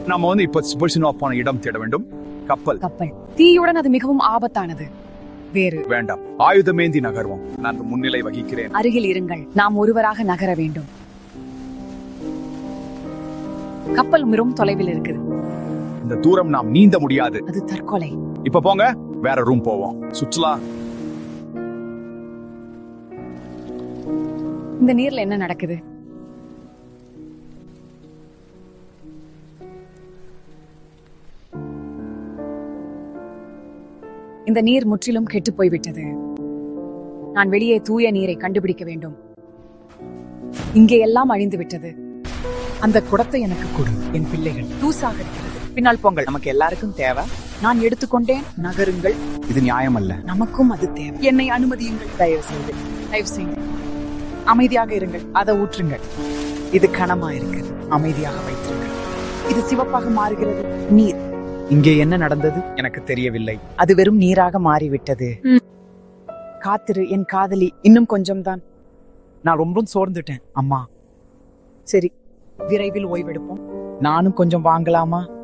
நாம வந்து இப்ப ஸ்பர்ஷன் ஆஃப் போன இடம் தேட வேண்டும் கப்பல் கப்பல் தீயுடன் அது மிகவும் ஆபத்தானது வேறு வேண்டாம் ஆயுதமேந்தி நகர்வோம் நான் முன்னிலை வகிக்கிறேன் அருகில் இருங்கள் நாம் ஒருவராக நகர வேண்டும் கப்பல் மிகவும் தொலைவில் இருக்குது இந்த தூரம் நாம் நீந்த முடியாது அது தற்கொலை இப்ப போங்க வேற ரூம் போவோம் சுற்றுலா இந்த நீர்ல என்ன நடக்குது இந்த நீர் முற்றிலும் கெட்டு போய்விட்டது நான் வெளியே தூய நீரை கண்டுபிடிக்க வேண்டும் இங்கே எல்லாம் அழிந்து விட்டது அந்த குடத்தை எனக்கு கொடு என் பிள்ளைகள் தூசாக இருக்கிறது பின்னால் போங்கள் நமக்கு எல்லாருக்கும் தேவை நான் எடுத்துக்கொண்டேன் நகருங்கள் இது நியாயம் அல்ல நமக்கும் அது தேவை என்னை அனுமதியுங்கள் தயவு செய்து தயவு செய்து அமைதியாக இருங்கள் அதை ஊற்றுங்கள் இது கனமா இருக்கு அமைதியாக வைத்திருங்கள் இது சிவப்பாக மாறுகிறது நீர் இங்கே என்ன நடந்தது எனக்கு தெரியவில்லை அது வெறும் நீராக மாறிவிட்டது ம். காத்திரு என் காதலி இன்னும் கொஞ்சம்தான் நான் ரொம்ப சோர்ந்துட்டேன் அம்மா சரி விரைவில் ஓய்வெடுப்போம் நானும் கொஞ்சம் வாங்கலாமா